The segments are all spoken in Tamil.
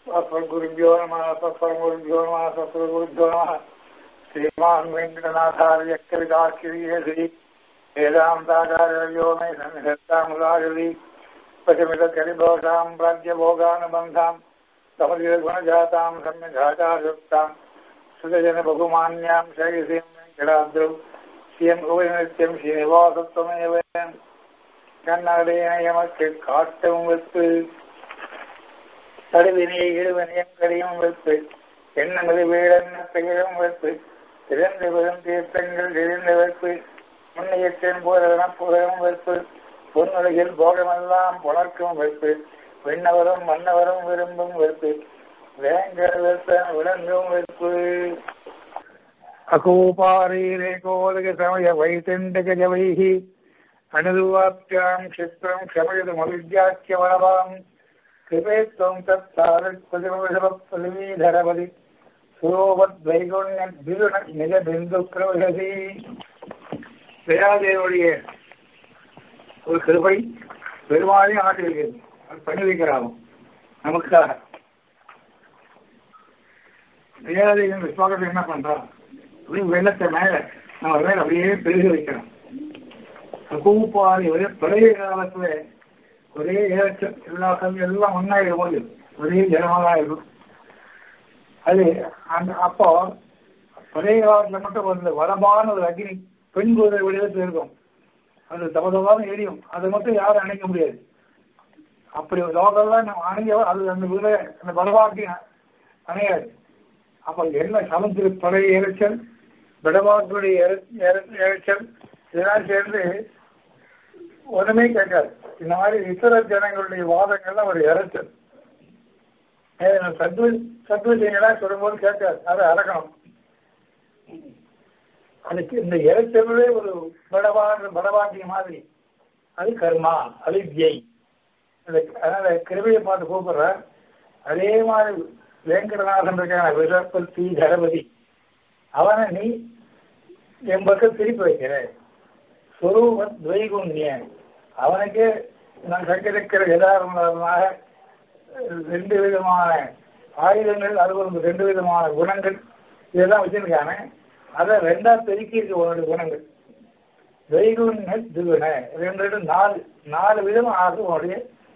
अस्मद्गुरुभ्यो नमः तत्परमगुरुभ्यो नमः तत्परगुरुभ्यो नमः श्रीमान् वेङ्कटनाथार्य कविताकिरीयश्री वेदान्ताचार्यो मे सन्निधत्तामुदारति पशमितकरिदोषां प्राज्यभोगानुबन्धां समधिगुणजातां सम्यगाचार्युक्तां सुतजनबहुमान्यां शैसीं वेङ्कटाद्रौ श्रियम् உபநித்தியம் ஸ்ரீனிவாசத்துவமேவ கண்ணடையன எமக்கு காட்டும் வெப்பு தடுவினை இடுவனையும் கடியும் வெப்பு எண்ணமது வீடன்ன பெயரும் வெப்பு திறந்து பெரும் தீர்த்தங்கள் தெரிந்த வெப்பு முன்னையத்தின் போதன புகழும் வெப்பு பொன்னுலகில் போகமெல்லாம் புணர்க்கும் வெப்பு விண்ணவரும் மன்னவரும் விரும்பும் வெப்பு வேங்கட வெப்ப விளங்கும் வெப்பு अकूपारीरेकोदकसमय वैतण्डकजवैः अनुवाप्याम् क्षिप्रम् क्षमयतमविद्याख्यवरवाम् कृपे त्वम् तत्तारत्पतिमविषपल्लीधरपदि சுரோபத்வைகுண்ய நிஜ பிந்து பிரவசதி பெராதேவனுடைய ஒரு கிருபை பெருமாளையும் ஆட்டிருக்கிறது அது பண்ணி வைக்கிறாகும் நமக்காக பெராதேவன் விஸ்வாகத்தை என்ன பண்றான் அப்படியே வெள்ளத்தை மேல நம்ம மேல அப்படியே பெருக வைக்கிறோம் கூப்பாரி ஒரே பழைய காலத்துல ஒரே ஏற்றம் எல்லா சமயம் எல்லாம் ஒன்னாயிடும் போது ஒரே ஜனமாக இருக்கும் அது அந்த அப்போ பழைய காலத்துல மட்டும் ஒரு வளமான ஒரு அக்னி பெண் குதிரை வடிவத்தில் இருக்கும் அது தபதமான எரியும் அதை மட்டும் யாரும் அணைக்க முடியாது அப்படி லோகம்லாம் நம்ம அணைஞ்ச அது அந்த குதிரை அந்த பலவாக்கி அணையாது அப்ப என்ன சமுத்திர பழைய இறைச்சல் விடவாக்குடைய இறைச்சல் இதெல்லாம் சேர்ந்து ஒண்ணுமே கேட்காது இந்த மாதிரி இத்தர ஜனங்களுடைய வாதங்கள்லாம் ஒரு இறைச்சல் சத்வ சத்வஜங்களாம் சொல்லும்போது கேட்காது அதை அடக்கணும் அதுக்கு இந்த இறைச்சலே ஒரு படவா படவாக்கிய மாதிரி அது கர்மா அது ஜெய் அதனால கிருபையை பார்த்து கூப்பிடுற அதே மாதிரி வேங்கடநாதன் இருக்கான விரப்பத்தி தளபதி அவனை நீ என் பக்கம் திருப்பி வைக்கிற சொரூப துவைகுண்ய அவனுக்கே நான் சங்கரிக்கிற யதாரணமாக ரெண்டு விதமான ஆயுதங்கள் அது ஒரு ரெண்டு விதமான குணங்கள் இதெல்லாம் வச்சிருக்கானே அதை ரெண்டா பெருக்கி இருக்கு உன்னுடைய குணங்கள் துவைகுண்ய துகுண ரெண்டு ரெண்டு நாலு நாலு விதம் ஆகும் உன்னுடைய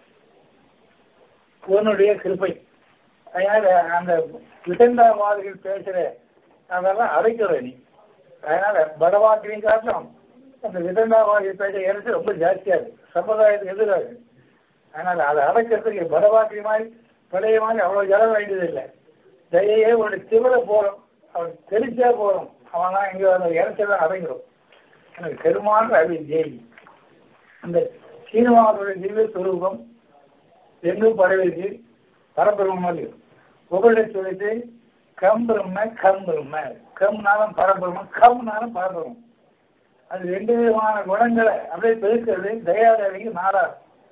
உன்னுடைய கிருப்பை அதனால அந்த விசண்டாவாதிகள் பேசுற அதெல்லாம் அடைக்கிற நீ அதனால படவாக்கினை காட்டும் அந்த விதண்டாவாதி பேச இறச்சு ரொம்ப ஜாஸ்தியா இருக்கு சம்பிரதாயத்துக்கு எதிராக அதனால அதை அடைக்கிறதுக்கு படவாக்கி மாதிரி பழைய மாதிரி அவ்வளவு ஜலம் வேண்டியது இல்லை தயையே ஒரு திவர போறோம் அவன் தெரிச்சா போறோம் அவன் தான் இங்க அந்த இறைச்சலாம் அடங்கிடும் எனக்கு பெருமான அவி ஜெய் அந்த சீனிவாசனுடைய திவ்ய சுரூபம் எங்கும் பரவிச்சு பரபிரம்ம மாதிரி புகழை சொல்லிட்டு கம் பிரம்ம கம் பிரம்ம கம்னாலும் பரபிரம்மம் கம்னாலும் பரபிரம்மம் அது ரெண்டு விதமான குணங்களை அப்படியே பெருக்கிறது தயாதேவிக்கு நாடாது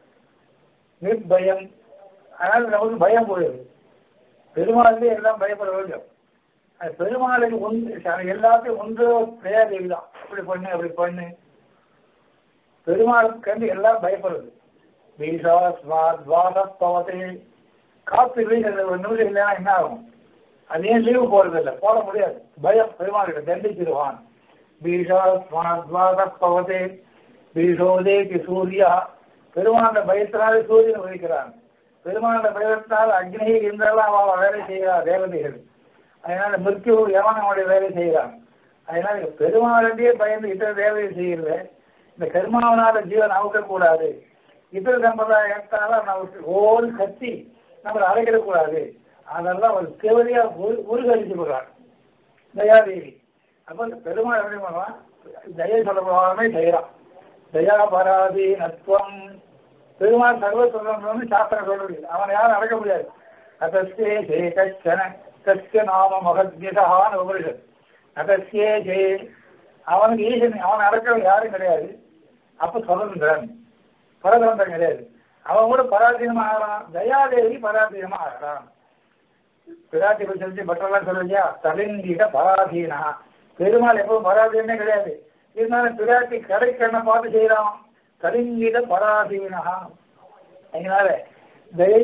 நிர்பயம் அதனால நமக்கு பயம் போயிடுது பெருமாளுக்கு எல்லாம் பயப்பட வேண்டும் அது பெருமாளுக்கு ஒன்று எல்லாத்தையும் ஒன்று தயாதேவி தான் அப்படி பண்ணு அப்படி பண்ணு பெருமாளுக்கு கண்டு எல்லாம் பயப்படுறது பீஷா ஸ்மாத் வாசப்பவதே காத்து இல்லைங்கிறது ஒரு நிமிஷம் இல்லைன்னா என்ன ஆகும் அது ஏன் லீவு போறது இல்லை போட முடியாது பயம் பெருமாள் தண்டிச்சிருவான் பீஷா ஸ்மாத்வாதப்பவதே பீஷோதேக்கு சூர்யா பெருமாண்ட பயத்தினாலே சூரியன் உதிக்கிறான் பெருமாண்ட பயத்தினால் அக்னியை இருந்தாலும் அவன் வேலை செய்கிறார் தேவதைகள் அதனால மிருத்யு யமன் அவனுடைய வேலை செய்கிறான் அதனால பெருமாளுடைய பயந்து இத்தர தேவதை செய்கிறது இந்த கர்மாவனால ஜீவன் அவுக்கக்கூடாது இதர சம்பிரதாயத்தால நமக்கு ஓடி கத்தி நம்மளை அழைக்கிடக்கூடாது அதெல்லாம் ஒரு தேவதையா உருகழிச்சு போடுறார் தயாதேவி அப்ப பெருமாள் எப்படி பண்ணுவான் தயை சொல்லப்படாமே செய்யறான் தயா பராதி நத்வம் பெருமாள் சர்வ சொல்லணும்னு சாஸ்திரம் சொல்ல முடியாது அவனை யாரும் அடக்க முடியாது அதஸ்தே ஜே கச்சன கச்ச நாம மகத்யசான உபரிஷத் அதஸ்தே ஜே அவனுக்கு ஈசன் அவன் அடக்க யாரும் கிடையாது அப்ப சுதந்திரன் பரதந்திரம் கிடையாது அவன் கூட பராதீனமா ஆகிறான் தயாதேவி பராதீனமா ஆகிறான் பிராட்டி சொல்லி பட்டெல்லாம் சொல்லுங்க தலிந்திட பராதீனா பெருமாள் எப்பவும் பராதீனமே கிடையாது இருந்தாலும் பிராட்டி கடைக்கண்ணை பார்த்து செய்யறான் கலிங்கிட பராதீனா அதனால தயை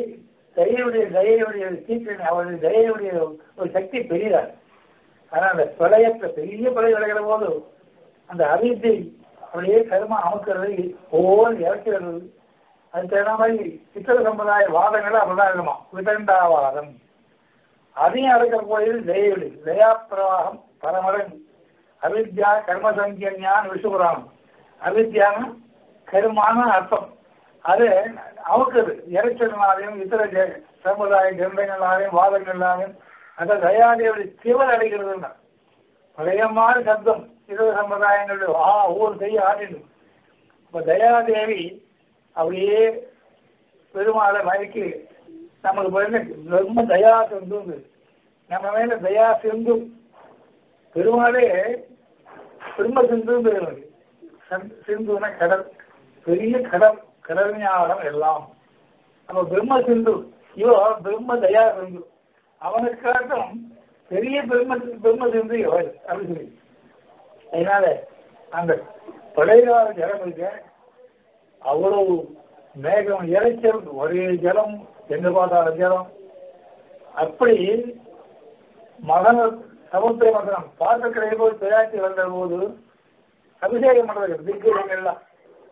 தயையுடைய தயையுடைய சீக்கிரம் அவருடைய தயையுடைய ஒரு சக்தி பெரியதா ஆனா அந்த பிரளயத்தை பெரிய பிரளயம் விளைகிற போது அந்த அவித்தை அப்படியே கருமா அமுக்கிறது ஒவ்வொரு இறக்கிறது அதுக்கு தகுந்த மாதிரி சித்திர சம்பிரதாய வாதங்கள் அப்படிதான் இருக்குமா விதண்டாவாதம் அதையும் அடக்க போயது தயவுடி தயா பிரவாகம் பரமரன் அவித்யா கர்மசங்கியான் விஷ்ணுபுராணம் அவித்யான கருமான அர்த்தம் அது அமுக்குது இறைச்சல்னாலையும் இதர ஜெ- சமுதாய கிரந்தங்களாலையும் வாதங்களாலையும் அந்த தயாதேவடி சிவல் அடைகிறதுன்னா பழைய மாதிரி சப்தம் இதர சம்பிரதாயங்கள் ஆ ஒவ்வொரு செய்ய ஆடிடும் இப்ப தயாதேவி அப்படியே பெருமாளை மயக்கி நமக்கு பாருங்க ரொம்ப தயா சிந்து நம்ம மேல தயா சிந்து பெருமாளே திரும்ப சிந்து சிந்துனா கடல் பெரிய கடல் கடல் ஞானம் எல்லாம் நம்ம பிரம்ம சிந்து இவோ பிரம்ம தயா சிந்து அவனுக்காட்டும் பெரிய பிரம்ம பிரம்ம சிந்து இவர் அப்படின்னு சொல்லி அதனால அந்த பழையகால ஜலம் இருக்க அவ்வளவு மேகம் இறைச்சல் ஒரே ஜலம் எங்க பார்த்தாலும் ஜலம் அப்படி மகன சமுத்திர மகனம் பார்க்க கிடையாது போது பிராட்சி வந்த போது அபிஷேகம் பண்றது திக்குகள்லாம்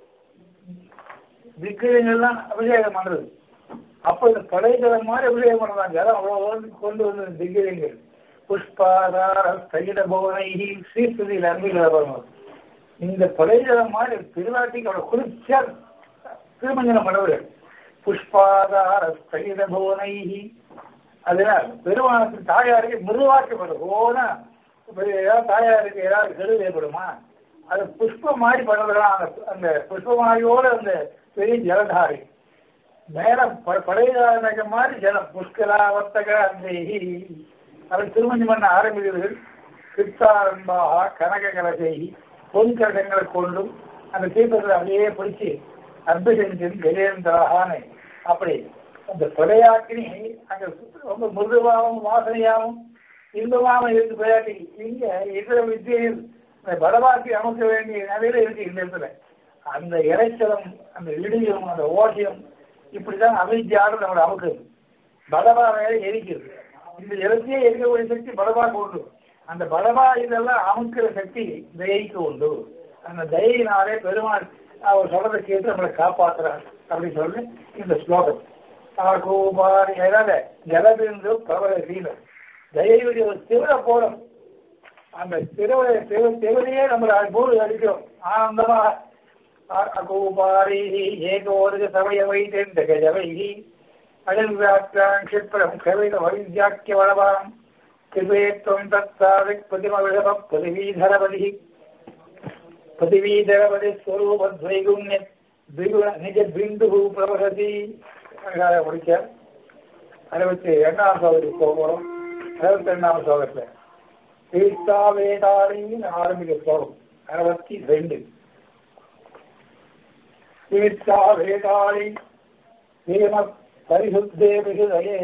திக்குகள்லாம் அபிஷேகம் பண்றது அப்ப இந்த படைஜலம் மாதிரி அபிஷேகம் பண்றாங்க ஜலம் அவ்வளவு கொண்டு வந்து திக்குகள் புஷ்பாதார ஸ்தகித பவனைகி ஸ்ரீஸ்துதியில் அன்பில் வரணும் இந்த படைஜலம் மாதிரி திருவாட்டிக்கு அவ்வளவு குளிர்ச்சியா திருமஞ்சனம் பண்ணுவார்கள் புஷ்பாதார ஸ்தகித பவனைகி அதனால் பெருமானத்தின் தாயாருக்கு மிருதுவாக்கப்படும் ஓனா இப்ப ஏதாவது தாயாருக்கு ஏதாவது கெடுதல் ஏற்படுமா அது புஷ்பம் மாதிரி பண்ணுறதுலாம் அந்த அந்த புஷ்பமாரியோட அந்த பெரிய ஜலதாரி மேல ப- படையானக மாதிரி ஜலம் புஷ்கலா வர்த்தக அந்த அவர் திருமணி பண்ண ஆரம்பிக்கிறது கிருத்தாரம்பாக கனக கலசை பொன் கரகங்களை கொண்டும் அந்த தீபத்தை அப்படியே பிடிச்சி அர்ப்பசனின் கஜேந்திராகானே அப்படி அந்த கொடையாக்கினி அங்க ரொம்ப மிருதுவாகவும் வாசனையாகவும் இன்பமாகவும் இருக்கு கொடையாக்கி இங்க இதர வித்தியில் இந்த படவாக்கி அமுக்க வேண்டிய நிலையில இருக்கு இந்த இடத்துல அந்த இறைச்சலம் அந்த இடியும் அந்த ஓட்டியம் இப்படிதான் அவித்தியாடு நம்மளை அமுக்குது படவா வேலை எரிக்கிறது இந்த இறைச்சியை எரிக்கக்கூடிய சக்தி படவா உண்டு அந்த படவா இதெல்லாம் அமுக்கிற சக்தி தயைக்கு உண்டு அந்த தயினாலே பெருமாள் அவர் சொல்றதை கேட்டு நம்மளை காப்பாத்துறார் அப்படின்னு சொல்லி இந்த ஸ்லோகம் ஆகோபாரி எழல ஜலபிந்து பிரபல சீலம் தயவுடைய ஒரு திவிர போலும் அந்த திருவிழை திரு திருவிழையே நம்மளை பூமி அடிக்கிறோம் ஆனந்தமா அகோபாரி ஏகோருக சமய வைத்தெந்த கஜவைகி அழிவாற்றான் க்ஷிப்ரம் கவித வைத்தியாக்கிய வளவாம் கிருபேத்வம் தத்தாவிக் பிரதிமவிழப பிரதிவீதரபதி பிரதிவீதரபதி ஸ்வரூபத்வைகுண்ய திகுண நிஜ பிந்து பிரவசதி அழகாக முடிச்சார் அறுபத்தி ரெண்டாம் சோதனைக்கு போகிறோம் அறுபத்தி ரெண்டாம் சோகத்துல தீர்த்தா வேதாளின்னு ஆரம்பிக்க ஸ்லோகம் அறுபத்தி ரெண்டு தீர்த்தா வேதாளி ஹேம பரிசுத்தே விசுதயே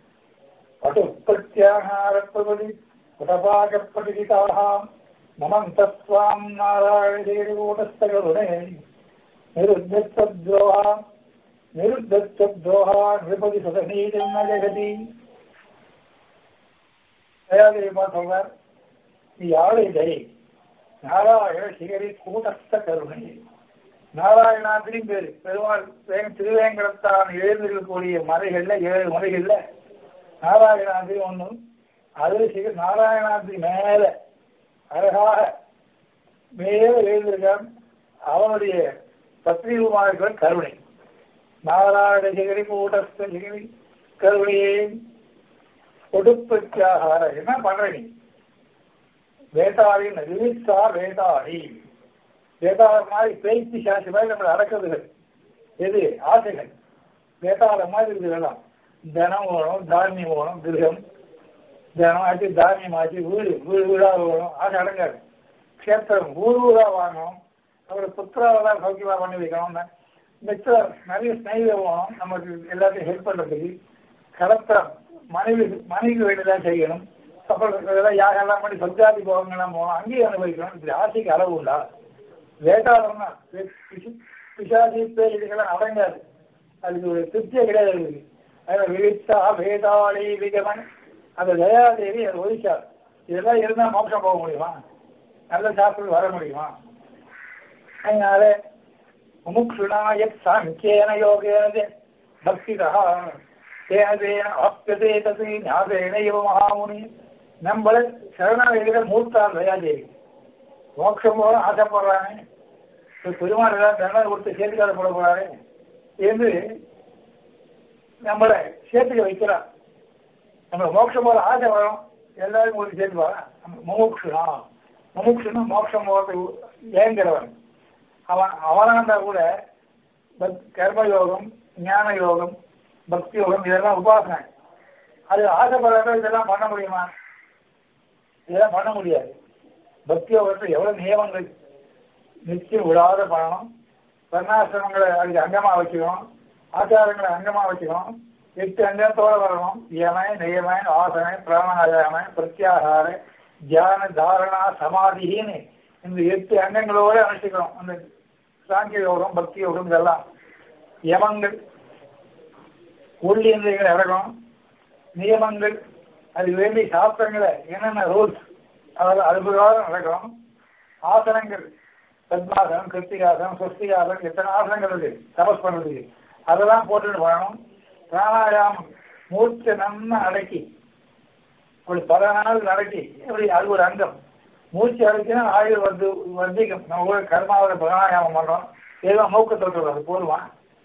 பட்டுப்பிரத்யாகாரப்பதி புடபாகப்படிதாः மமந்தஸ்வாம் நாராயணேரிகூடஸ்தகருணே நிருத்தத்ரோஹா நிருத்தத்ரோஹா நிருபதி சுதநீதம் ஜெகதி தயாதேவா சொல்றார் நீ யாழை தயை நாராயண சிகரி கூட்டஸ்த கருணை நாராயணாத்திரியும் பேரு பெருமாள் வே- திருவேங்கடத்தான் எழுந்திருக்கக்கூடிய மலைகள்ல ஏழு மலைகள்ல நாராயணாதிரி ஒண்ணு அதுல சிக நாராயணாதிரி மேல அழகாக மேல எழுந்திருக்கான் அவனுடைய பத்ரிகுமார்கள் கருணை நாராயண சிகரி கூட்டஸ்த சிகரி கருணையே கொடுப்பச்சாகார என்ன பண்ற நீ வேதாளி விவிசா வேதாளி வேதாளம் மாதிரி பேச்சு சாட்சி மாதிரி நம்மளை அடக்குதுகள் எது ஆசைகள் வேதாளம் மாதிரி இருக்குதெல்லாம் தனம் வேணும் தானியம் வேணும் கிரகம் தனம் ஆச்சு தானியம் ஆச்சு வீடு வீடு வீடாக வேணும் ஆசை அடங்காது க்ஷேத்திரம் ஊர் ஊரா வாங்கணும் அப்புறம் புத்திராவெல்லாம் சௌக்கியமா பண்ணி வைக்கணும் மிச்சம் நிறைய ஸ்நேகிதம் வேணும் நமக்கு எல்லாத்தையும் ஹெல்ப் பண்றதுக்கு கலத்திரம் மனைவி மனைவி வேண்டியதான் செய்யணும் அப்புறம் இதெல்லாம் யாரெல்லாம் பண்ணி சொர்க்காதி போகங்கள்லாம் போகணும் அங்கேயும் அனுபவிக்கணும் இப்படி ஆசைக்கு அளவு உண்டா வேதாளம்னா பிசாதி பேய் இதுக்கெல்லாம் அடங்காது அதுக்கு ஒரு திருப்தியே கிடையாது அதுக்கு அதில் விழித்தா வேதாளி விகமன் அந்த தயாதேவி அதை ஒழிச்சார் இதெல்லாம் இருந்தால் மோட்சம் போக முடியுமா நல்ல சாப்பிட்டு வர முடியுமா அதனால முமுக்ஷுனா யத் சாங்கியேன யோகேன பக்திதா தேன தேன ஆப்யதே தது ஞாபேன இவ மகாமுனி நம்மள சரணாகிற மூத்தார் தயாதேவி மோட்சம் போல ஆசைப்படுறானே இப்ப பெருமாள் ஏதாவது தண்டனை கொடுத்து சேர்த்துக்காத போட போறாரு என்று நம்மளை சேர்த்துக்க வைக்கிறார் நம்ம மோட்சம் போல ஆசை வரும் எல்லாரும் ஒரு சேர்த்துவா முமுக்ஷுனா முமுக்ஷுனா மோட்சம் போகிறது ஏங்கிறவன் அவன் அவனா இருந்தா கூட பக் கர்மயோகம் ஞான யோகம் பக்தி யோகம் இதெல்லாம் உபாசனை அது ஆசைப்படுறத இதெல்லாம் பண்ண முடியுமா இதெல்லாம் பண்ண முடியாது பக்தி யோகத்தில் எவ்வளவு நியமங்கள் நிச்சயம் விடாத பண்ணணும் வர்ணாசிரமங்களை அதுக்கு அங்கமா வச்சுக்கணும் ஆச்சாரங்களை அங்கமா வச்சுக்கணும் எட்டு அங்கத்தோட வரணும் யம நியம ஆசன பிராணாயாம பிரத்யாகார தியான தாரணா சமாதின்னு இந்த எட்டு அங்கங்களோட அனுஷ்டிக்கணும் அந்த சாங்கிய யோகம் பக்தி யோகம் இதெல்லாம் யமங்கள் உள்ளியந்திரங்களை இறக்கணும் நியமங்கள் அது வேண்டிய சாஸ்திரங்களை என்னென்ன ரூல்ஸ் அதெல்லாம் அது பிரகாரம் நடக்கணும் ஆசனங்கள் பத்மாசனம் கிருத்திகாசனம் சுஸ்திகாசனம் எத்தனை ஆசனங்கள் இருக்கு தபஸ் பண்றதுக்கு அதெல்லாம் போட்டுட்டு வரணும் பிராணாயாமம் மூச்சை நன்னா அடக்கி ஒரு பல நாள் நடக்கி இப்படி அது ஒரு அங்கம் மூச்சு அடக்கினா ஆயுள் வந்து வர்த்திக்கும் நம்ம கூட கர்மாவில் பிராணாயாமம் பண்றோம் ஏதோ மூக்க தொட்டு அது போதுமா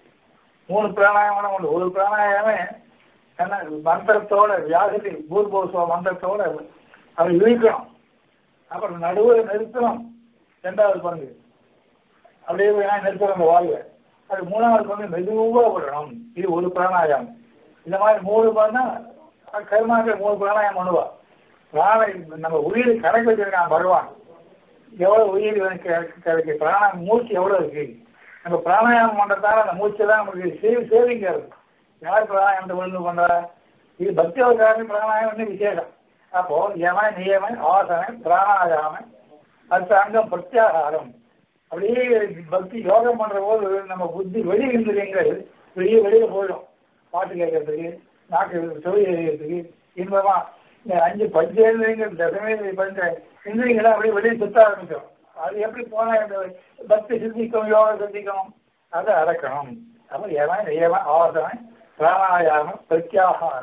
மூணு பிராணாயாமம் உண்டு ஒரு பிராணாயாமே என்ன மந்திரத்தோட வியாசதி பூர்வோசவ மந்திரத்தோட அதை இழுக்கணும் அப்புறம் நடுவில் நிறுத்தணும் ரெண்டாவது பங்கு அப்படியே வேணா நிறுத்தணும் அந்த வாழ்வை அது மூணாவது பங்கு மெதுவாக விடணும் இது ஒரு பிராணாயாமம் இந்த மாதிரி மூணு பண்ணா கருமாக்கள் மூணு பிராணாயாமம் பண்ணுவா பிராண நம்ம உயிர் கணக்கு வச்சிருக்கான் பகவான் எவ்வளவு உயிர் கிடைக்கு பிராண மூச்சு எவ்வளவு இருக்கு நம்ம பிராணாயாமம் பண்றதால அந்த மூச்சு தான் நமக்கு சேவ் சேவிங்க இருக்கு யார் பிராணாயாமத்தை ஒழுங்கு பண்றா இது பக்தி அவகாரம் பிராணாயாமம் விசேஷம் அப்போ யம நியம ஆசன பிராணாயாம அடுத்த அங்கம் பிரத்யாகாரம் அப்படியே பக்தி யோகம் பண்ற போது நம்ம புத்தி வெளி இந்திரியங்கள் வெளியே வெளியில போயிடும் பாட்டு கேட்கறதுக்கு நாக்கு செவி எழுதுறதுக்கு இன்பமா இந்த அஞ்சு பஞ்சேந்திரியங்கள் தசமே பஞ்ச இந்திரியங்களை அப்படியே வெளியே சுத்த ஆரம்பிக்கும் அது எப்படி போனா பக்தி சித்திக்கும் யோகம் சித்திக்கும் அதை அடக்கணும் அப்ப யம நியம ஆசன பிராணாயாமம் பிரத்யாகார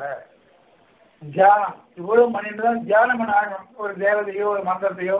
தியானம் இவ்வளவு பண்ணிட்டு தான் தியானம் பண்ண ஆகணும் ஒரு தேவதையோ ஒரு மந்திரத்தையோ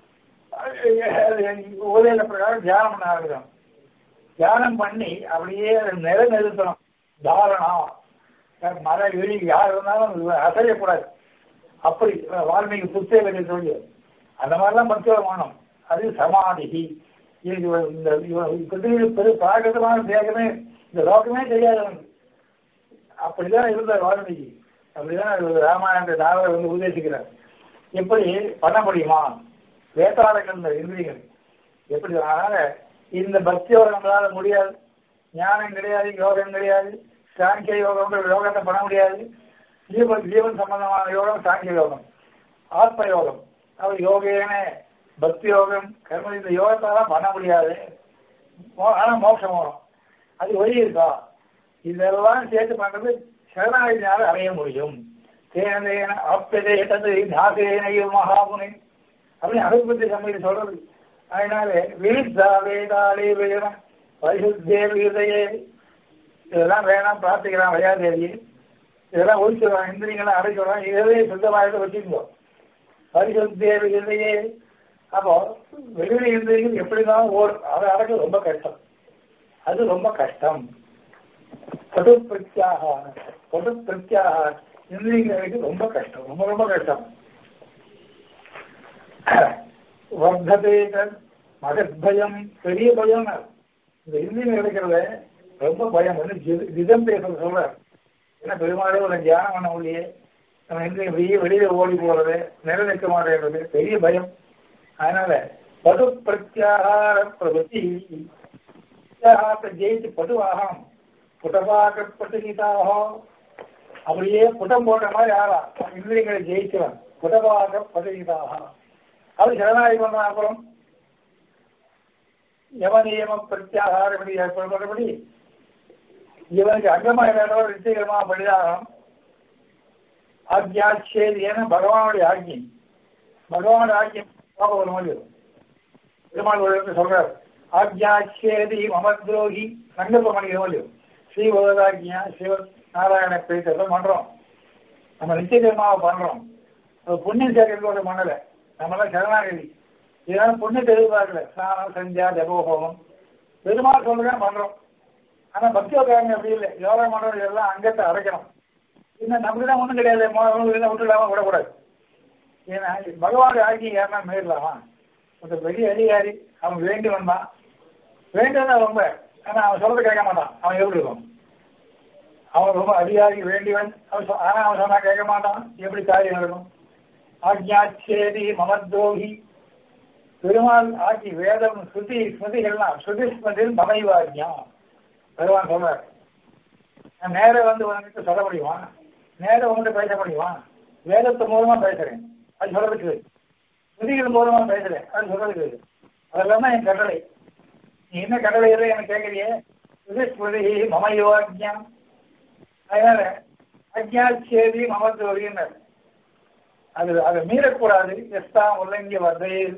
உதவியில பிரகாரம் தியானம் பண்ண ஆகணும் தியானம் பண்ணி அப்படியே நில நிறுத்தணும் தாரணம் மர வெளி யார் இருந்தாலும் அசையக்கூடாது அப்படி வால்மீகி புத்தக சொல்லி அந்த மாதிரிலாம் மருத்துவம் வேணும் அது சமாதி இது இந்த பெரு பிராகிருதமான தேகமே இந்த லோகமே தெரியாதவன் அப்படிதான் இருந்தார் வால்மீகி அப்படிதான் ராமாயணத்தை நாவலை வந்து உபதேசிக்கிறார் எப்படி பண்ண முடியுமா வேதாளங்கள் இந்திரியங்கள் எப்படி அதனால இந்த பக்தியோட நம்மளால முடியாது ஞானம் கிடையாது யோகம் கிடையாது சாங்கிய யோகம் யோகத்தை பண்ண முடியாது ஜீவன் ஜீவன் சம்பந்தமான யோகம் சாங்கிய யோகம் ஆத்ம யோகம் அவர் யோகேன பக்தி யோகம் கர்ம இந்த யோகத்தெல்லாம் பண்ண முடியாது ஆனா மோட்சம் வரும் அது வழி இருக்கா இதெல்லாம் சேர்த்து பண்றது சரணாகினால அடைய முடியும் தேனதேன ஆப்ததே தந்து நாசேனையும் மகாமுனி அப்படின்னு அனுபவத்தை சமையல் சொல்றது அதனால விழித்தா வேதாலே வேணும் பரிசுத்தே விதையே இதெல்லாம் வேணாம் பிரார்த்திக்கிறான் வையாதேவி இதெல்லாம் ஒழிச்சிடுறான் இந்திரியங்களாம் அடைச்சிடுறான் இதே சுத்தமாக வச்சுக்கோ பரிசுத்தே விதையே அப்போ வெளியில இந்திரியங்கள் எப்படிதான் ஓடும் அதை அடக்க ரொம்ப கஷ்டம் அது ரொம்ப கஷ்டம் பொது பிரத்யாக பொது பிரத்யாக இந்திரியங்களுக்கு ரொம்ப கஷ்டம் ரொம்ப ரொம்ப கஷ்டம் வர்த்ததே மகத் பயம் பெரிய பயம் இந்த இந்தியம் கிடைக்கிறத ரொம்ப பயம் வந்து விதம் பேச சொல்ற ஏன்னா பெருமாளே ஒரு தியானம் பண்ண முடியே நம்ம இந்தியம் வெளியே வெளியில ஓடி போறது நிலைநிற்க மாட்டேன்றது பெரிய பயம் அதனால படு பிரத்யாகார பிரவൃத்தி ஜெயிச்சு படுவாகம் புடபாகப்பட்டு கீதாகம் அப்படியே புடம் போட்ட மாதிரி ஆறா இந்திரியங்களை ஜெயிச்சவன் புடபாக பதவிதாக அது சரணாகி பண்ண அப்புறம் யம நியம பிரத்யாகாரப்படி ஏற்படுறபடி இவனுக்கு அங்கமா இல்லாதோ நிச்சயகரமா பலிதாகணும் ஆக்யாட்சேதி ஏன்னா பகவானுடைய ஆக்ஞை பகவானுடைய ஆக்ஞை பாபம் ஒரு மொழி பெருமாள் ஒரு இடத்துல சொல்றாரு ஆக்யாட்சேதி மமத்ரோகி சங்கல்ப மணிக்கு மொழி ஸ்ரீ பகவதாக்கியா சிவ நாராயண பிரீத்தெல்லாம் பண்றோம் நம்ம நிச்சயகரமாக பண்றோம் அது புண்ணியம் சேர்க்கறதோட பண்ணல நம்மளாம் சரணாகதி இதனால புண்ணியத்தை எதிர்பார்க்கல ஸ்நானம் செஞ்சா ஜபோகோமம் பெருமாள் சொல்றேன் பண்றோம் ஆனா பக்தியோகாரங்க அப்படி இல்லை யோகம் பண்றது எல்லாம் அங்கத்தை அடைக்கணும் இன்னும் நமக்கு தான் ஒன்றும் கிடையாது முதல்ல விட்டுடாம விடக்கூடாது ஏன்னா பகவானுடைய ஆட்சி யாருன்னா மீறலாமா ஒரு பெரிய அதிகாரி அவன் வேண்டி வந்தான் வேண்டியதான் ரொம்ப ஆனா அவன் சொல்றது கேட்க மாட்டான் அவன் எப்படி இருக்கும் அவன் ரொம்ப அதிகாரி வேண்டியவன் அவன் சொ- ஆனா அவன் சொன்னா கேட்க மாட்டான் எப்படி காரியம் நடக்கும் ஆக்ஞாச்சேதி மமத்ரோகி பெருமாள் ஆக்கி வேதம் ஸ்ருதி ஸ்மிருதிகள்லாம் ஸ்ருதி ஸ்மிருதியில் மமைவாக்கியா பகவான் சொல்றார் நான் நேர வந்து உனக்கு சொல்ல முடியுமா நேர உங்கள்கிட்ட பேச முடியுமா வேதத்து மூலமா பேசுறேன் அது சொல்றதுக்கு ஸ்ருதிகள் மூலமா பேசுறேன் அது சொல்றதுக்கு அதெல்லாம் தான் என் கட்டளை நீ என்ன கட்டளை இல்லை எனக்கு கேட்கறியே ஸ்ருதி ஸ்மிருதி மமயோக்கியா அதனால அஜ்ஞாச்சேதி மமத்ரோகின்னர் அது அதை மீறக்கூடாது எஸ்தா உல்லங்கி வர்றது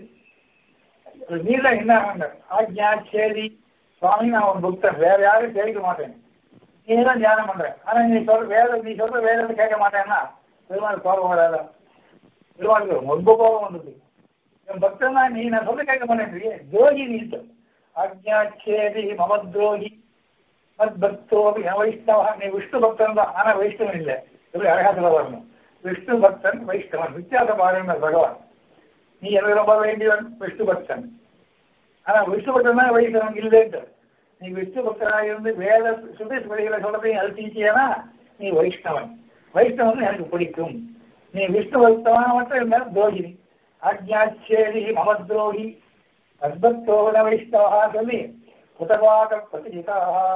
அது மீற என்ன ஆகுங்க ஆக்ஞா சேதி சுவாமி நான் ஒரு புக்தன் வேற யாரும் கேட்க மாட்டேன் நீ தான் தியானம் பண்ற ஆனா நீ சொல்ற வேத நீ சொல்ற வேதத்தை கேட்க மாட்டேன்னா பெருமாள் கோபம் வராதா பெருமாளுக்கு ரொம்ப கோபம் வந்தது என் பக்தன் தான் நீ நான் சொல்ல கேட்க மாட்டேன் துரோகி நீ ஆக்ஞா சேதி மமத்ரோகி மத் பக்தோபி வைஷ்ணவா நீ விஷ்ணு பக்தன் தான் ஆனா வைஷ்ணவன் இல்லை எப்படி அழகா சொல்ல வரணும் விஷ்ணு பக்தன் வைஷ்ணவன் வித்தியாச பாருங்க பகவான் நீ எனக்கு ரொம்ப வேண்டியவன் விஷ்ணு பக்தன் ஆனா விஷ்ணு பக்தன் தான் வைஷ்ணவன் இல்லைன்ட்டு நீ விஷ்ணு பக்தனாக இருந்து வேத சுதேஷ் வழிகளை சொல்றதையும் அழுத்திச்சியனா நீ வைஷ்ணவன் வைஷ்ணவன் எனக்கு பிடிக்கும் நீ விஷ்ணு பக்தமான மட்டும் இருந்தா துரோகினி ஆக்ஞாச்சேரி மமத்ரோகி அத்பக்தோன வைஷ்ணவா சொல்லி குதவாக பிரதிஜிதா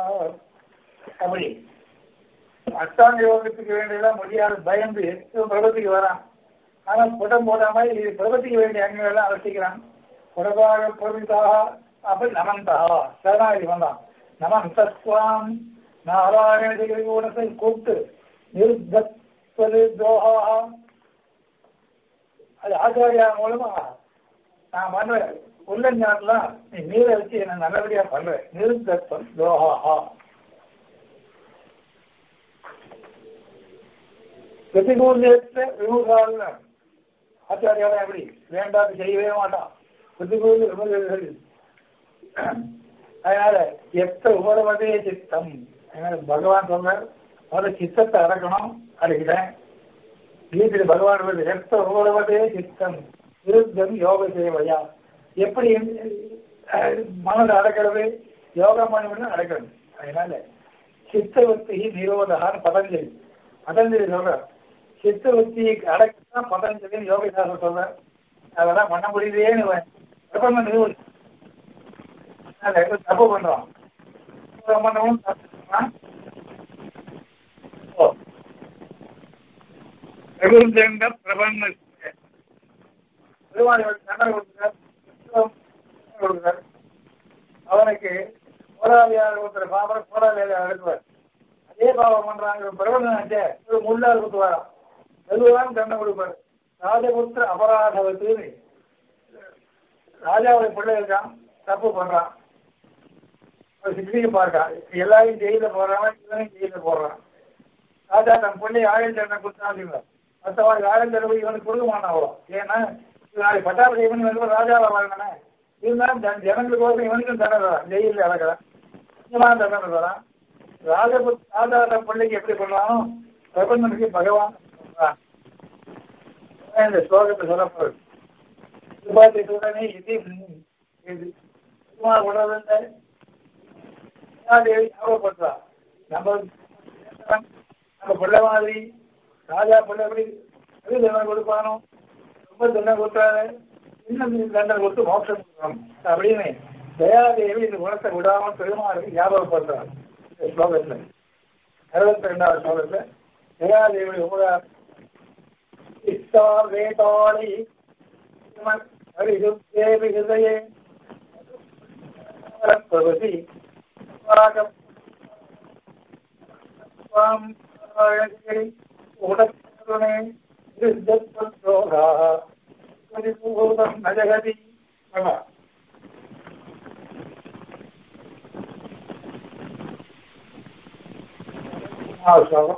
அப்படி அஷ்டாங்க யோகத்துக்கு வேண்டியதெல்லாம் முடியாது பயந்து இவன் பிரபத்திக்கு வரான் ஆனா புடம் போடாம இது பிரபத்திக்கு வேண்டிய அங்கெல்லாம் அலசிக்கிறான் புடவாக பிரபிதாக அப்படி நமந்தா சரணாகி வந்தான் நமந்தஸ்வாம் நாராயண குணத்தை கூப்பிட்டு நிருத்தது துரோகா அது ஆச்சாரியா மூலமா நான் பண்றேன் உள்ளஞ்சாட்டுலாம் நீ மீற வச்சு என்ன நல்லபடியா பண்றேன் நிருத்தம் துரோகா பிரதிகூலியத்தை விமுகால ஆச்சாரியாலாம் எப்படி வேண்டாம் செய்யவே மாட்டான் பிரதிகூல விமுகர்கள் அதனால எத்த உபரவதே சித்தம் அதனால பகவான் சொல்றார் முதல்ல சித்தத்தை அடக்கணும் அடக்கிட்டேன் கீதையில் பகவான் வந்து எத்த உபரவதே சித்தம் விருத்தம் யோக சேவையா எப்படி அஹ், மனதை அடக்கிறது யோகா பண்ணி அடக்கிறது அதனால சித்தவத்தி நிரோதகான்னு பதஞ்சலி பதஞ்சலி சொல்றார் சித்தவத்தியை அடக்கினா பதஞ்சலி யோகசாஸ்திரம் சொல்றார் அதெல்லாம் பண்ண முடியலையேன்னு பிரபந்தம் நிரூபி அதை தப்பு பண்றோம் யோகம் பண்ணவும் தப்பு பண்றான். ஓ. பிரபுஜங்க பிரபந்த பெருமாள் தண்டனை கொடுக்கிறார் கொடுக்கிறார் அவனுக்கு போராளியார் ஒருத்தர் பாபர் போராளியார் எடுத்துவார் அதே பாவம் பண்றாங்க பிரபந்தம் ஒரு முள்ளால் குத்துவாராம் மெதுவாக தண்டனை கொடுப்பார் ராஜபுத்திர அபராதவத்துன்னு ராஜாவுடைய பிள்ளை இருக்கான் தப்பு பண்றான் ஒரு சிக்னிக்கு பார்க்கான் எல்லாரையும் ஜெயில போடுறான் இவனையும் ஜெயில போடுறான் ராஜா தன் பிள்ளை ஆயுள் தண்டனை கொடுத்தாங்க மற்றவங்க ஆயுள் தண்டனை இவனுக்கு கொடுக்க மாட்டான் அவ்வளோ ஏன்னா இவன் நாளைக்கு பட்டாபி இவனு வந்து ராஜாவை வாங்கினே இருந்தாலும் ஜன- ஜனங்களுக்கோசம் இவனுக்கும் தண்டனை தரான் ஜெயிலில் இறக்குறான் இவன் தண்டனை தரான் ராஜபுத் ராஜா தன் பிள்ளைக்கு எப்படி பண்ணானோ பிரபந்தனுக்கு பகவான் பண்றான். அதான் இந்த ஸ்லோகத்தை சொல்லப்படுது உபாதி சுடனே இது இது சும்மா உணர்ந்த தேவி ஞாபகப்படுத்தா நம்ம நம்ம பிள்ளை மாதிரி ராஜா பிள்ளை எப்படி அது தண்டனை கொடுப்பானோ ரொம்ப தண்டனை கொடுத்தாரு இன்னும் தண்டனை கொடுத்து மோட்சம் கொடுக்கணும் அப்படின்னு தயாதேவி இந்த குணத்தை விடாம பெருமாள் ஞாபகப்படுத்துறார் இந்த ஸ்லோகத்துல அறுபத்தி ரெண்டாவது ஸ்லோகத்துல தயாதேவி உபகாரம் இஷ்டா வேதாளி ஹரிசுத்தேவி ஹிருதயே பிரபதி பாம் உடனே திருத்தோகா பரிபூர்ணம் நஜகதி ஆமா ஸ்லோகம்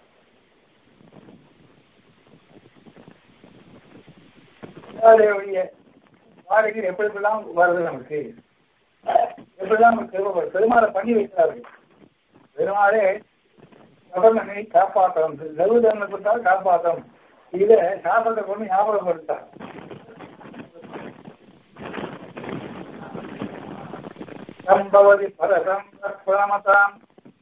வாடகை எப்படி எப்படிலாம் வருது நமக்கு எப்படிலாம் நமக்கு பெருமாள் பெருமாளை பண்ணி வைக்கிறார்கள் பெருமாளே கவர்னனை காப்பாற்றணும் தருவதனை கொடுத்தால் காப்பாற்றணும் இதை சாப்பிட்ட கொண்டு ஞாபகப்படுத்தார் சம்பவதி பரதம் பிரமதாம்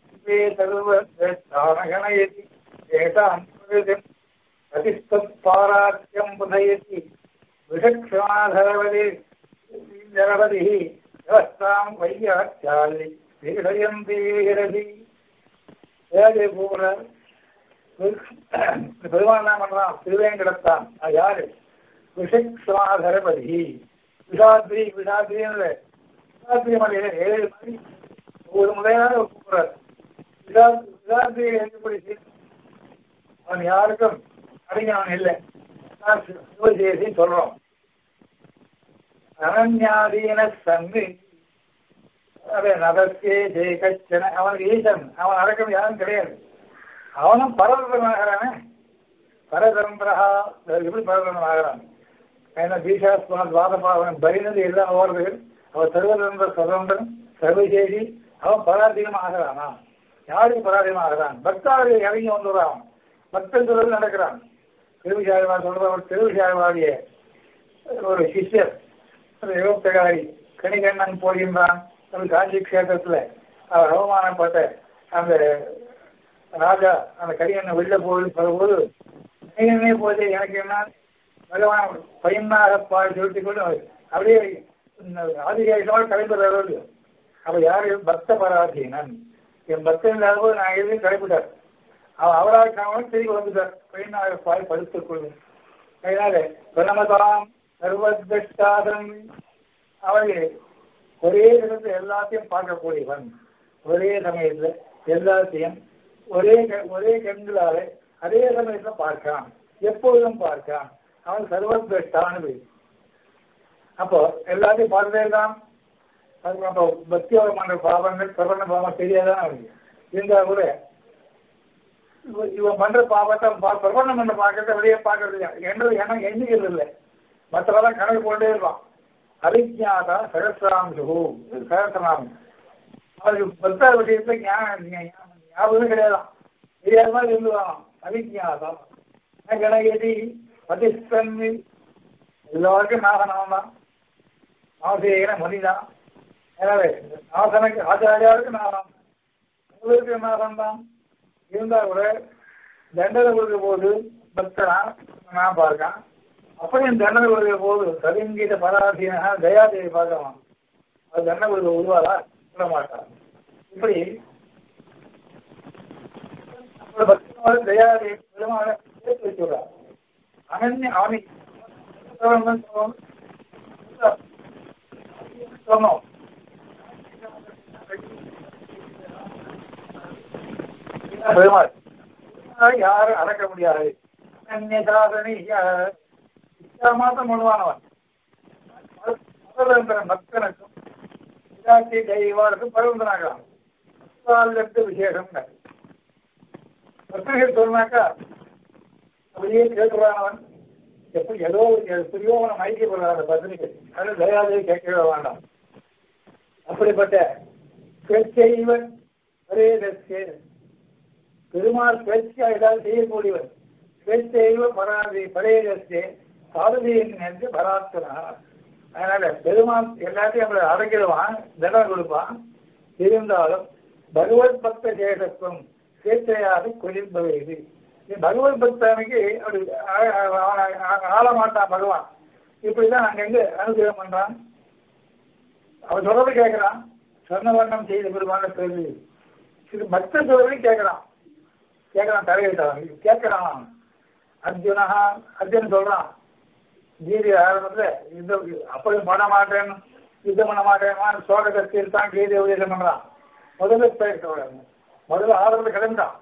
सर्वगणयति एतां प्रकृतिं प्रतिस्तत्पारात्यं बुधयति विषक्षमाधरवदे जगवतिः व्यवस्थां वैयाख्यालि पीडयन्ति वीरधि ஏழு பூர பெருமாள் என்ன பண்றான் திருவேங்கடத்தான் அது யாரு விஷக்ஷமாதரபதி விஷாத்ரி விஷாத்ரின்னு விஷாத்ரி மலையில ஏழு மணி ஒரு முறையாக கூப்பிடுறார் விதாந்தியை எழுதப்படி அவன் யாருக்கும் அறிஞவன் இல்லை சிவஜெயசி சொல்றோம் அனன்யாதீன சங்கு அதே நதத்தே ஜெயகச்சன அவனுக்கு ஈசன் அவன் அடக்கம் யாரும் கிடையாது அவனும் பரதரனாகிறானே பரதரம்பரா எப்படி பரதரன் ஆகிறான் ஏன்னா பீஷாஸ்மான் வாதப்பா அவன் பரிணது எல்லாம் ஓடுறது அவன் சர்வதந்திர சுதந்திரன் சர்வசேஷி அவன் பராதீனம் ஆகிறானா யாருக்கு பராதீனம் ஆகிறான் பக்தாவில் இறங்கி வந்துடுறான் பக்தன் சொல்றது நடக்கிறான் திருவிசாரிவார் சொல்ற ஒரு திருவிசாரிவாதிய ஒரு சிஷ்யர் ஒரு யோகத்தகாரி கணிகண்ணன் போகின்றான் ஒரு காஞ்சி கஷேத்திரத்துல அவர் அவமானப்பட்ட அந்த ராஜா அந்த கரியண்ணன் வெளில போய் வரும்போது கணிகண்ணே போது எனக்கு என்ன பகவான் பையனாக பாய் சொல்லிட்டு கொண்டு அப்படியே ஆதிகாரிகளோடு கலைப்பதாக அப்ப யாரு பக்த பராதீனன் என் பக்தன் இல்லாத போது நான் எதுவும் கடைபிட்டார் அவன் அவரால் காரணம் திரும்பி வந்துட்டார் பையனாக பாய் படுத்துக் கொள்ளும் அதனால பிரமதாம் சர்வத்டாதன் அவன் ஒரே இடத்துல எல்லாத்தையும் பார்க்கக்கூடியவன் ஒரே சமயத்துல எல்லாத்தையும் ஒரே ஒரே கண்களால அதே சமயத்துல பார்க்கான் எப்பொழுதும் பார்க்கான் அவன் சர்வத்டானது அப்போ எல்லாத்தையும் பார்த்துட்டே இருக்கான் அதுக்கு அப்போ பக்தியோட பண்ற பாவங்கள் பிரபண்ண பாவம் தெரியாதான் அவனுக்கு இருந்தா கூட இவன் பண்ற பாவத்தை பிரபண்ணம் பண்ண பார்க்கறத வெளியே பார்க்கறது என்னது எண்ணம் எண்ணிக்கிறது இல்லை மற்றவெல்லாம் கணக்கு கொண்டே இருப்பான் அவிஜாதா சகசிராம்சு சகசிரநாமம் அவருக்கு பக்தா விஷயத்துல ஞாபகம் கிடையாதான் தெரியாத மாதிரி இருந்துவான் அவிஜாதா கணகதி பதிஸ்தன் எல்லாருக்கும் நாகனம் தான் ஆசிரியன மொழிதான் எனவே ஆசனுக்கு ஆச்சாரியாருக்கு நாகம் உங்களுக்கு நாகம் தான் இருந்தா கூட தண்டனை கொடுக்க போது பக்தனா நான் பார்க்கான் அப்படியும் தண்டனை கொடுக்க போது கலிங்கீத பராதீனா தயாதேவி பார்க்கலாம் அது தண்டனை கொடுக்க உருவாதா சொல்ல மாட்டான் இப்படி பக்தனோட தயாதேவி பெருமாளை சேர்த்து வச்சுடுறார் அனன்ய அவனை சொன்னோம் பெருமாள் யாரும் அடக்க முடியாது அந்நியசாதனை மாதம் முழுவானவன் பக்தனுக்கும் விராட்சி தெய்வாருக்கும் பருவந்தனாகலாம் விசேஷம் பக்தர்கள் சொன்னாக்கா அப்படியே கேட்டுறானவன் எப்படி ஏதோ எப்படியோ அவனை மயக்கப்படுறான் அந்த பத்திரிகை அது தயாதேவி கேட்கவே வேண்டாம் அப்படிப்பட்ட பேச்சைவன் ஒரே பெருமாள் பேச்சா ஏதாவது செய்யக்கூடியவர் பேச்சைவ பராதி பரையதே சாரதியின் என்று பராத்தனா அதனால பெருமாள் எல்லாத்தையும் அவரை அடங்கிடுவான் தண்டனை கொடுப்பான் இருந்தாலும் பகவத் பக்த சேஷத்துவம் சேச்சையாக கொலிப்பது இது பகவத் பக்தனுக்கு அப்படி ஆள மாட்டான் பகவான் இப்படிதான் அங்கங்க அனுகிரகம் பண்றான் அவன் சொல்றது கேட்கிறான் சொன்ன வண்ணம் செய்த பெருமான கேள்வி இது பக்த சொல்றதை கேட்கிறான் கேட்கிறான் தலையிட்டான் கேட்கிறான் அர்ஜுனா அர்ஜுன் சொல்றான் கீதை ஆரம்பத்துல இந்த அப்படி பண்ண மாட்டேன் யுத்தம் பண்ண மாட்டேன் சோக கத்தியில் தான் கீதை உபதேசம் பண்றான் முதல்ல பேச முதல்ல ஆரம்பத்தில் கிளம்பிட்டான்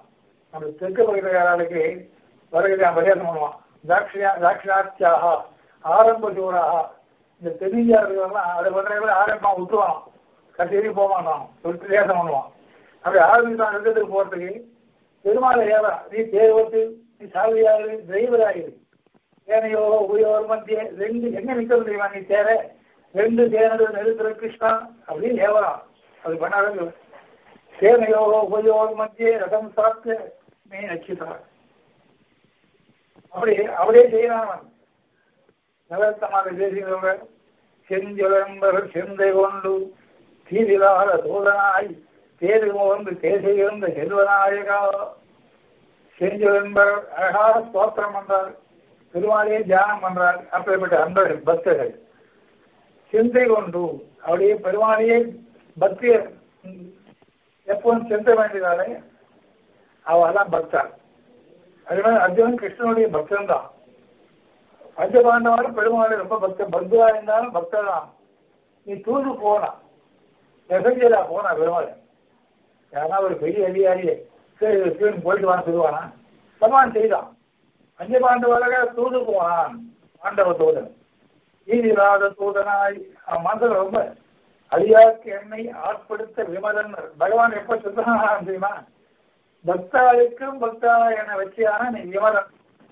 நம்ம தெற்கு பகுதியாளுக்கு வருகிறத பரியாசம் பண்ணுவான் தாட்சியா தாட்சிணாத்தியாக ஆரம்ப சூறாக இந்த தென்னிந்தியா இருக்கிறவங்களாம் அதை பண்ணுறவங்க ஆரம்பமாக விட்டுருவான் கடைசி வரைக்கும் போக மாட்டான் சொல்லிட்டு தேசம் பண்ணுவான் அப்படி ஆரம்பித்தான் யுத்தத்துக்கு போகிறதுக்கு பெருமாளை ஏவா நீ தேவத்து நீ சாவியாரு டிரைவராயிரு ஏனையோ உயோர் மத்திய ரெண்டு எங்க நிற்க முடியுமா நீ தேர ரெண்டு தேனது நிறுத்துற கிருஷ்ணா அப்படின்னு ஏவலாம் அது பண்ணாத சேனையோ உபயோக மத்திய ரதம் சாப்பிட்டு நீ நச்சுதான் அப்படி அப்படியே செய்யலாம் நவரத்தமாக பேசுகிறவங்க செஞ்சொலம்பர் செந்தை கொண்டு தீவிலாத தூதனாய் தேது வந்து தேசையிருந்த செல்வநாயகா செஞ்சொலம்பர் அழகாக ஸ்தோத்திரம் பண்றார் பெருமாளையே தியானம் பண்றார் அப்படிப்பட்ட அன்பர்கள் பக்தர்கள் சிந்தை கொண்டு அப்படியே பெருமாளையே பக்தியர் எப்பவும் சிந்த வேண்டியதாலே அவெல்லாம் பக்தா அதே மாதிரி அர்ஜுனன் கிருஷ்ணனுடைய பக்தன் தான் பஞ்சபாண்டவாரும் பெருமாள் ரொம்ப பக்தன் பக்தா இருந்தாலும் பக்தர் தான் நீ தூது போனா மெசஞ்சரா போனா பெருமாள் யாரா ஒரு பெரிய அதிகாரியே சரி சீன் போயிட்டு வான்னு சொல்லுவானா பகவான் செய்தான் பஞ்சபாண்டவராக தூது போனான் பாண்டவ தூதன் ஈதிராத தூதனாய் அவன் மனசுல ரொம்ப அடியாக்கு என்னை ஆட்படுத்த விமலன் பகவான் எப்ப சுத்தமாக தெரியுமா பக்தாளுக்கும் பக்தா என வச்சியான நீ விமலன்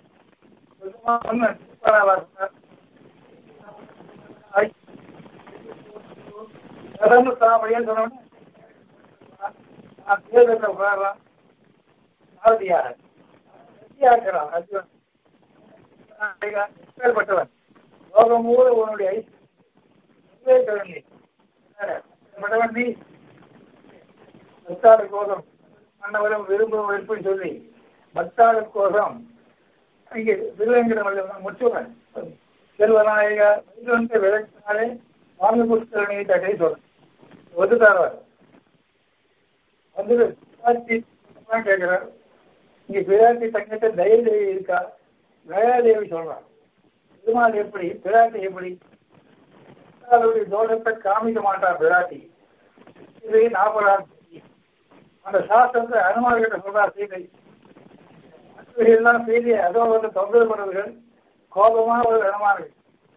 சாமடியான்னு சொன்னோன்னு தேர்தலில் உட்காரலாம் சாரதியாக சத்தியாக்கிறான் அர்ஜுன் பேர்பட்டவன் லோகம் மூல உன்னுடைய ஐஸ்வர்யம் பட்டவன் நீ பக்தாடு கோசம் மன்னவரும் விரும்பும் விருப்பம் சொல்லி பக்தாடு கோசம் இங்கே திருவேங்கிற முச்சுவன் செல்வநாயக வைகுண்ட விளக்கினாலே வாங்க புஷ்கரணி தட்டை சொல்றேன் ஒதுத்தாரவர் வந்து பிராட்டி கேட்கிறார் இங்க பிராட்டி தங்கத்தை தயதேவி இருக்கா தயாதேவி சொல்றான் பெருமாள் எப்படி பிராட்டி எப்படி அவருடைய தோஷத்தை காமிக்க மாட்டார் பிராட்டி இது நாற்பதாம் அந்த சாஸ்திரத்தை அனுமார் கிட்ட சொல்றார் சீதை எல்லாம் செய்தி அதோ வந்து தொந்தரவு பண்ணுறதுகள் கோபமாக ஒரு அனுமார்கள்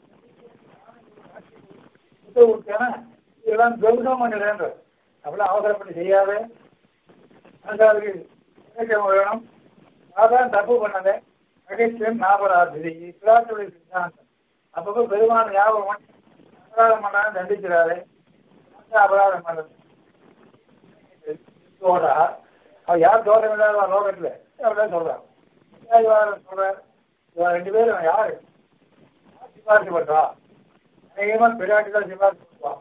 இதெல்லாம் கௌதம் பண்ணிடுற அப்படிலாம் அவசரப்பட்டு செய்யாத அதுக்கு வேணும் அதான் தப்பு பண்ணத நகைச்சுவன் நாபராதிரி பிராட்டுடைய சித்தாந்தம் அப்பப்போ பெருமான ஞாபகம் அபராதம் பண்ணாலும் தண்டிக்கிறாரு அபராதம் பண்ணது தோடா அவன் யார் தோட்டம் இல்லாத லோகத்துல அப்படிதான் சொல்றான் சொல்றார் இவன் ரெண்டு பேரும் யாரு சிபாரிசு பண்றா அநேகமா பிராட்டி தான் சிபாரிசு பண்ணுவான்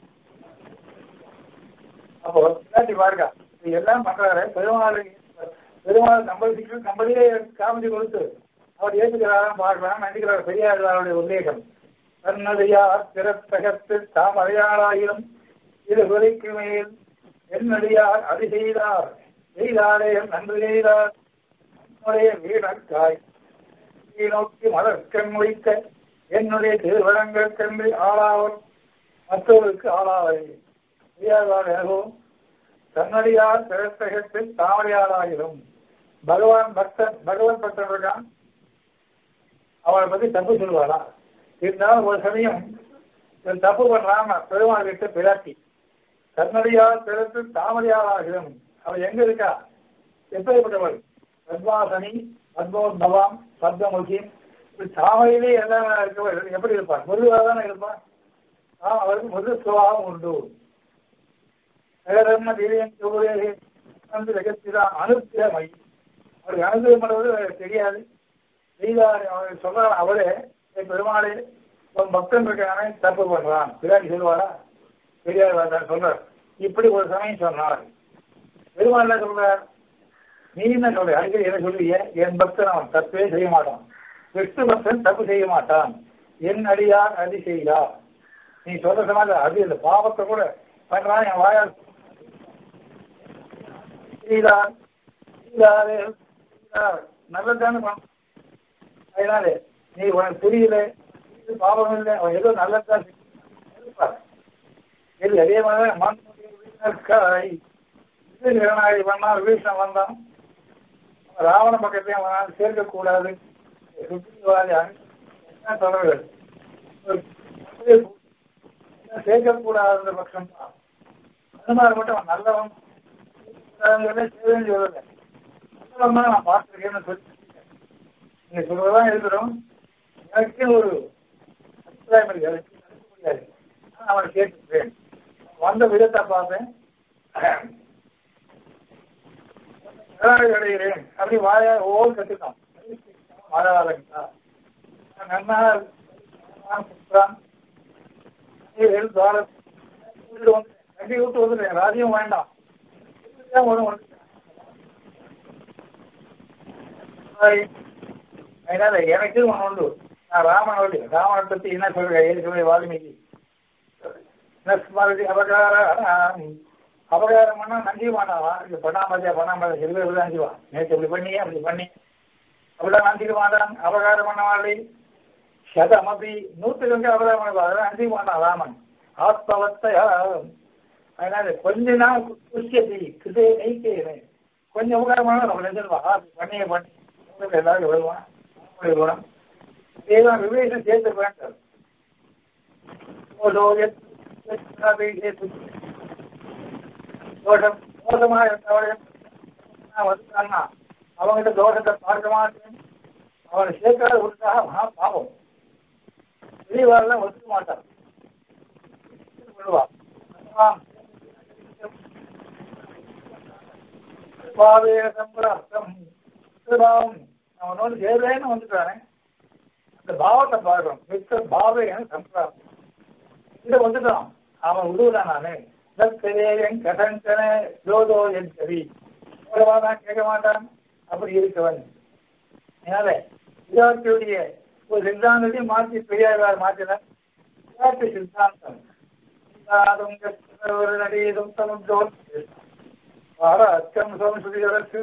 அப்போ பிராட்டி பாருக்கா இது எல்லாம் பண்றாரு பெருமாள் பெருமாள் நம்மளுக்கு நம்மளே காமிச்சு கொடுத்து அவர் ஏற்றுக்கிறாராம் பார்க்கலாம் நடிக்கிறார் பெரியாருடைய உல்லேகம் தன்னடியார் பிறத்தகத்து தாம் அடையாளாயிரம் இது விலைக்கு மேல் என்னடியார் அது செய்தார் செய்தாரே நன்று செய்தார் என்னுடைய வீணக்காய் நோக்கி மலர்க்கண் வைக்க என்னுடைய திருவரங்கள் கண்டு ஆளாவர் மற்றவருக்கு ஆளாவை செய்யாதார் எனவும் தன்னடியார் பிறத்தகத்தில் தாமரையாளாயிரும் பகவான் பக்தன் பகவான் பக்தன் இருக்கான் அவனை பத்தி தப்பு சொல்லுவாரா இருந்தாலும் ஒரு சமயம் இவன் தப்பு பண்றாம பெருமாள் கிட்ட பிராட்டி தன்னடியார் பிறத்து தாமரையாளாகிடும் அவன் எங்க இருக்கா எப்படிப்பட்டவள் பத்மாசனி பத்மோத்பவாம் பத்மமுகி தாமரையிலே எல்லாம் இருக்கவள் எப்படி இருப்பான் முருகா தானே இருப்பான் அவருக்கு முருக சுபாவம் உண்டு நகரம்ம திவ்யம் சூரிய ஜெகத்திதான் அனுப்பியமை அவருக்கு அனுகிரகம் பண்ணுவது தெரியாது செய்தார் அவர் சொல்றார் அவரே பெருமாளே ஒரு பக்தன் இருக்கானே தப்பு பண்றான் பிராட்டி சொல்லுவாரா தெரியாது சொல்றார் இப்படி ஒரு சமயம் சொன்னார் பெருமாள் என்ன சொல்றார் நீ என்ன சொல்ற அடிக்கடி என்ன சொல்லுவிய என் பக்தன் அவன் தப்பே செய்ய மாட்டான் விஷ்ணு பக்தன் தப்பு செய்ய மாட்டான் என் அடியார் அடி செய்யா நீ சொல்ற சமாதி அது இந்த பாவத்தை கூட பண்றான் என் வாயால் செய்தார் செய்தாரே நல்லதான அதனால நீ உனக்கு புரியல இது பாவம் இல்லை அவன் ஏதோ நல்லதான் இது அதே மாதிரி மண் வீணாய் பண்ணால் வீசம் வந்தான் ராவண பக்கத்தையும் அவனால் சேர்க்கக்கூடாது சுற்றிவாதி என்ன தொடர்கள் சேர்க்கக்கூடாத பட்சம் தான் அனுமார் மட்டும் அவன் நல்லவன் செய்வேன்னு சொல்லலை நல்லவன் தான் நான் பார்த்துருக்கேன்னு சொல்லி நீங்க சொல்றதான் இருக்கிறோம் எனக்கு ஒரு அபிப்பிராயம் இருக்கு அதை நடக்க முடியாது நான் அவனை கேட்டுக்கிறேன் வந்த விதத்தை பார்த்தேன் அடைகிறேன் அப்படி வாயா ஓர் கத்துக்கான் மாறாதா நன்னா புத்திரான் கட்டி விட்டு வந்துட்டேன் ராஜ்யம் வேண்டாம் வரும் அதனால எனக்கு ஒன்று உண்டு நான் ராமனோடு ராமனை பத்தி என்ன சொல்றேன் ஏற்கனவே வால்மீகி ஸ்மருதி அபகார அபகாரம் பண்ணா நஞ்சிவானாவா இது பண்ணாமதியா பண்ணாமதியா சிறு பேர் நஞ்சுவான் நேற்று இப்படி பண்ணி அப்படி பண்ணி அப்படிலாம் நஞ்சிக்க மாட்டான் அபகாரம் பண்ணவாளி சதமபி நூற்றுக்கு அபகாரம் பண்ணுவா அதெல்லாம் நஞ்சிக்க மாட்டான் ராமன் ஆத்மவத்தை அதனால கொஞ்ச நாள் குஷ்யதி கிருதே நெய்க்கிறேன் கொஞ்சம் உபகாரம் பண்ணா நம்ம நெஞ்சிருவா பண்ணிய பண்ணி எல்லாரும் வருவான் குணம் இதேதான் விவேகம் சேர்த்து வேண்டும் தோஷம் தோஷமா இருந்தவரையும் வந்துட்டான்னா அவங்ககிட்ட தோஷத்தை பார்க்க மாட்டேன் அவனை சேர்க்காத விட்டாக மகா பாவம் பெரியவாரெல்லாம் ஒத்துக்க மாட்டான் சொல்லுவா பாவேன சம்பிராப்தம் பாவம் அவனோடு சேர்றேன்னு வந்துட்டானே அந்த பாவத்தை பார்க்கணும் மிக்க பாவேன சம்பிராப்தம் இதை வந்துட்டான் அவன் விடுவதான் நானு நற்கரேயன் கதஞ்சன ஜோதோ என் கவி தான் கேட்க மாட்டான் அப்படி இருக்கவன் அதனால விராட்டுடைய ஒரு சித்தாந்தத்தையும் மாற்றி பெரியார் மாற்றினார் விராட்டு சித்தாந்தம் ஒரு நடீதும் சமுத்திரம் அச்சம் சம்ஸ்ருதிகளுக்கு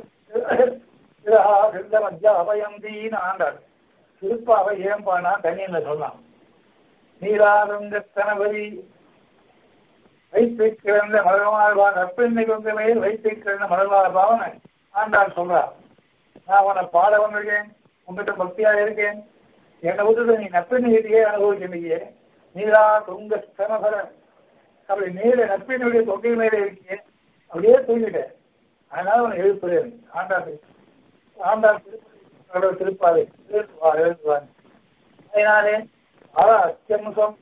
அபயம் தீன் ஆண்டார் திருப்பாவை ஏன் பானா தனியில சொல்லலாம் நீராருங்க கணவரி வைத்து கிடந்த மலர்வாழ்வா நற்பெண்ணை கொண்ட மேல் வைத்து கிடந்த மலர்வாழ்வாவன ஆண்டாள் சொல்றார் நான் உன பாட வந்திருக்கேன் உங்ககிட்ட பக்தியா இருக்கேன் என்னை விட்டுட்டு நீ நற்பெண்ணியே அனுபவிக்கிறீங்க நீரா துங்க ஸ்தனபர அப்படி நீல நற்பெண்ணுடைய தொகை மேலே இருக்கீங்க அப்படியே தூங்கிட்டேன் அதனால உன்னை எழுப்புறேன் ஆண்டாள் ஆண்டாள் திருப்பதி திருப்பாவை எழுத்துவார் எழுத்துவார் அதனாலே அச்சம்சம்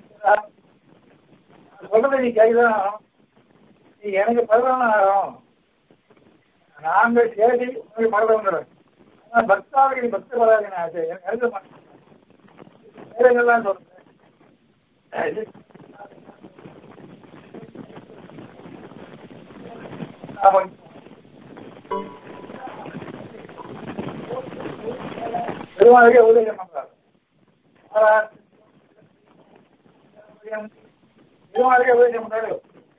சொல்றதை நீ கைதான் நீ எனக்கு பதிலான ஆகும் நாங்க சேதி உங்களுக்கு மறந்தவங்க ஆனா பக்தாவுக்கு நீ பக்த படாது நான் எனக்கு எழுத மாட்டேன் வேறங்கெல்லாம் சொல்றேன் பெருமாளுக்கே உதயம் பண்றார் பெருமாளுக்கே உதயம் பண்றாரு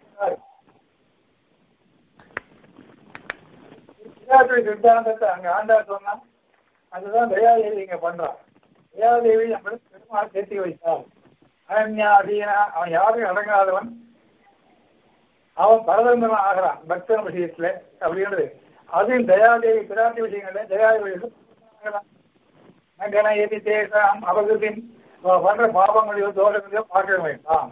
சித்தாந்தத்தை அங்க ஆண்டார் சொன்னா அதுதான் தயாதேவி இங்க பண்றான் தயாதேவி நம்ம பெருமாள் சேர்த்தி வைத்தார் அனன்யாதீனா அவன் யாரும் அடங்காதவன் அவன் பரதந்திரன் ஆகிறான் பக்தன் விஷயத்துல அப்படின்றது அதுவும் தயாதேவி பிராட்டி விஷயங்கள்ல தயாதேவி நகனயதி தேசம் அபகத்தின் பண்ற பாவங்களையோ தோஷங்களையோ பார்க்க வேண்டாம்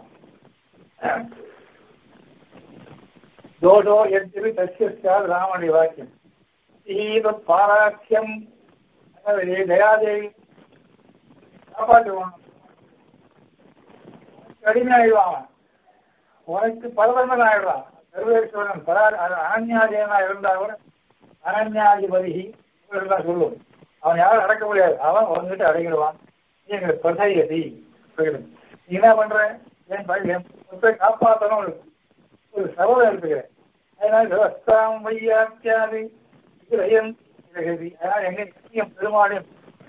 தோஷோ எத்திரி தசியால் ராமனுடைய வாக்கியம் ஈத பாராட்சியம் தயாதேவி காப்பாற்றுவான் கடுமையாயிடுவான் உனக்கு பரதமன் ஆயிடுறான் சர்வேஸ்வரன் பரா அனன்யாதியனா இருந்தா கூட அனன்யாதிபதி தான் சொல்லுவோம் அவன் யாரும் அடக்க முடியாது அவன் உங்ககிட்ட அடங்கிடுவான் நீ எங்களுக்கு பிரசையதி நீ என்ன பண்ற என் பையன் காப்பாற்றணும் ஒரு ஒரு சபதம் எடுத்துக்கிறேன் அதனால விவஸ்தாம் வையாத்தியாதி அதனால எங்க நிச்சயம் பெருமாளையும்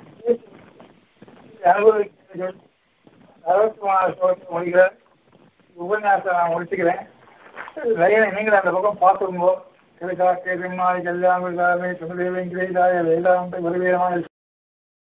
அனுபவிக்க அறுபத்தி மூணாவது முடிக்கிற உபன்யாசம் நான் முடிச்சுக்கிறேன் நீங்களும் அந்த பக்கம் பார்த்துருங்கோ கிழக்காக்கே பின்னாடி கல்யாண சுமதேவன் கிரைதாய வேதாந்த குருவேமான